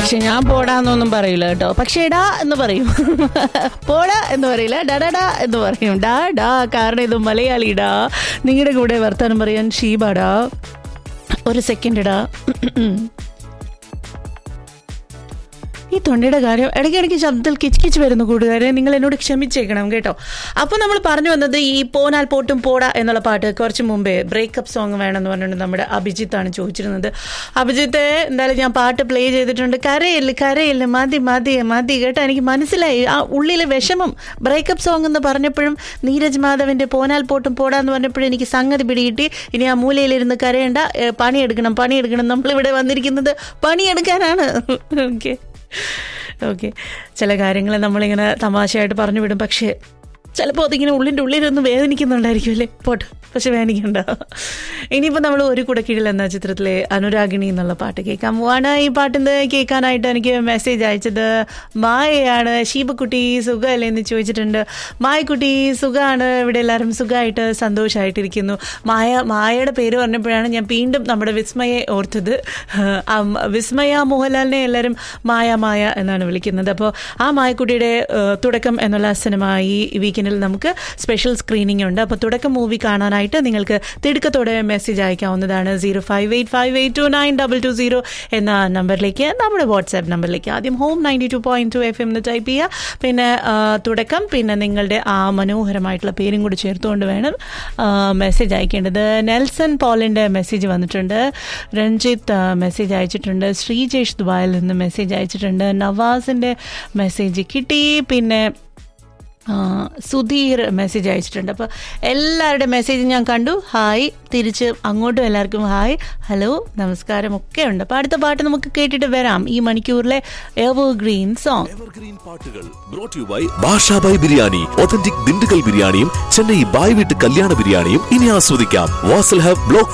പക്ഷെ ഞാൻ പോടാന്നൊന്നും പറയില്ല കേട്ടോ പക്ഷേ ഡാ എന്ന് പറയും പോടാ എന്ന് പറയില്ല ഡാ എന്ന് പറയും ഡാ ഡാ കാരണം ഇത് മലയാളി ഡാ നിങ്ങളുടെ കൂടെ വർത്താനം പറയാൻ ഷീബാടാ ഒരു സെക്കൻഡ് ഡാ ഈ തൊണ്ടയുടെ കാര്യം ഇടയ്ക്കിടയ്ക്ക് ശബ്ദത്തിൽ കിച്ച് കിച്ച് വരുന്നു കൂട്ടുകാരെ നിങ്ങൾ എന്നോട് ക്ഷമിച്ചേക്കണം കേട്ടോ അപ്പോൾ നമ്മൾ പറഞ്ഞു വന്നത് ഈ പോനാൽ പോട്ടും പോടാ എന്നുള്ള പാട്ട് കുറച്ച് മുമ്പേ ബ്രേക്കപ്പ് സോങ് വേണമെന്ന് പറഞ്ഞുകൊണ്ട് നമ്മുടെ അഭിജിത്താണ് ചോദിച്ചിരുന്നത് അഭിജിത്ത് എന്തായാലും ഞാൻ പാട്ട് പ്ലേ ചെയ്തിട്ടുണ്ട് കരയില്ല കരയില്ല മതി മതി മതി കേട്ടോ എനിക്ക് മനസ്സിലായി ആ ഉള്ളിലെ വിഷമം ബ്രേക്കപ്പ് സോങ് എന്ന് പറഞ്ഞപ്പോഴും നീരജ് മാധവിൻ്റെ പോനാൽ പോട്ടും പോടാ എന്ന് പറഞ്ഞപ്പോഴും എനിക്ക് സംഗതി പിടികിട്ടി ഇനി ആ മൂലയിലിരുന്ന് കരയേണ്ട ഏ, പണിയെടുക്കണം പണിയെടുക്കണം നമ്മളിവിടെ വന്നിരിക്കുന്നത് പണിയെടുക്കാനാണ് ഓക്കെ ഓക്കെ ചില കാര്യങ്ങൾ നമ്മളിങ്ങനെ തമാശയായിട്ട് പറഞ്ഞു വിടും പക്ഷേ ചിലപ്പോൾ അതിങ്ങനെ ഉള്ളിൻ്റെ ഉള്ളിലൊന്ന് വേദനിക്കുന്നുണ്ടായിരിക്കും അല്ലേ പോട്ടെ പക്ഷെ വേദനിക്കണ്ട ഇനിയിപ്പോൾ നമ്മൾ ഒരു കൂടെ കീഴിൽ എന്ന ചിത്രത്തിലെ അനുരാഗിണി എന്നുള്ള പാട്ട് കേൾക്കാം ആണ് ഈ പാട്ടിന്ന് കേൾക്കാനായിട്ട് എനിക്ക് മെസ്സേജ് അയച്ചത് മായയാണ് ഷീബക്കുട്ടി സുഖമല്ലേ എന്ന് ചോദിച്ചിട്ടുണ്ട് മായക്കുട്ടി സുഖമാണ് ഇവിടെ എല്ലാവരും സുഖമായിട്ട് സന്തോഷമായിട്ടിരിക്കുന്നു മായ മായയുടെ പേര് പറഞ്ഞപ്പോഴാണ് ഞാൻ വീണ്ടും നമ്മുടെ വിസ്മയെ ഓർത്തത് ആ മ- വിസ്മയ മോഹൻലാലിനെ എല്ലാവരും മായ മായ എന്നാണ് വിളിക്കുന്നത് അപ്പോൾ ആ മായക്കുട്ടിയുടെ ഏഹ്, തുടക്കം എന്നുള്ള സിനിമ ഈ വീക്കെൻഡിൽ നമുക്ക് സ്പെഷ്യൽ സ്ക്രീനിങ് ഉണ്ട് അപ്പോൾ തുടക്കം മൂവി കാണാനായിട്ട് നിങ്ങൾക്ക് തിടുക്കത്തോടെ മെസ്സേജ് അയക്കാവുന്നതാണ് zero five eight five eight two nine double two zero എന്ന നമ്പറിലേക്ക് നമ്മുടെ വാട്സാപ്പ് നമ്പറിലേക്ക് ആദ്യം home ninety two point two F M എന്ന് ടൈപ്പ് ചെയ്യുക പിന്നെ ആ, തുടക്കം പിന്നെ നിങ്ങളുടെ ആ മനോഹരമായിട്ടുള്ള പേരും കൂടി ചേർത്തുകൊണ്ട് വേണം മെസ്സേജ് അയക്കേണ്ടത് നെൽസൺ പോളിൻ്റെ മെസ്സേജ് വന്നിട്ടുണ്ട് രഞ്ജിത്ത് ആ, മെസ്സേജ് അയച്ചിട്ടുണ്ട് ശ്രീജേഷ് ദുബായിൽ നിന്ന് മെസ്സേജ് അയച്ചിട്ടുണ്ട് നവാസിൻ്റെ മെസ്സേജ് കിട്ടി പിന്നെ ആ, സുധീർ മെസ്സേജ് അയച്ചിട്ടുണ്ട് അപ്പോൾ എല്ലാവരുടെ മെസ്സേജ് ഞാൻ കണ്ടു ഹായ് തിരിച്ച് അങ്ങോട്ടും എല്ലാവർക്കും ഹായ് ഹലോ നമസ്കാരം ഒക്കെ ഉണ്ട് അപ്പോൾ അടുത്ത പാട്ട് നമുക്ക് കേട്ടിട്ട് വരാം ഈ മണിക്കൂറിലെ എവർ ഗ്രീൻ സോങ് എവർഗ്രീൻ പാട്ടുകൾ brought you by Bashabhai biryani authentic Dindigul ബിരിയാണിയും ചെന്നൈ ബായ് വീട്ട് കല്യാണ ബിരിയാണിയും ഇനി ആസ്വദിക്കാം വാസൽ ഹബ് ബ്ലോക്ക്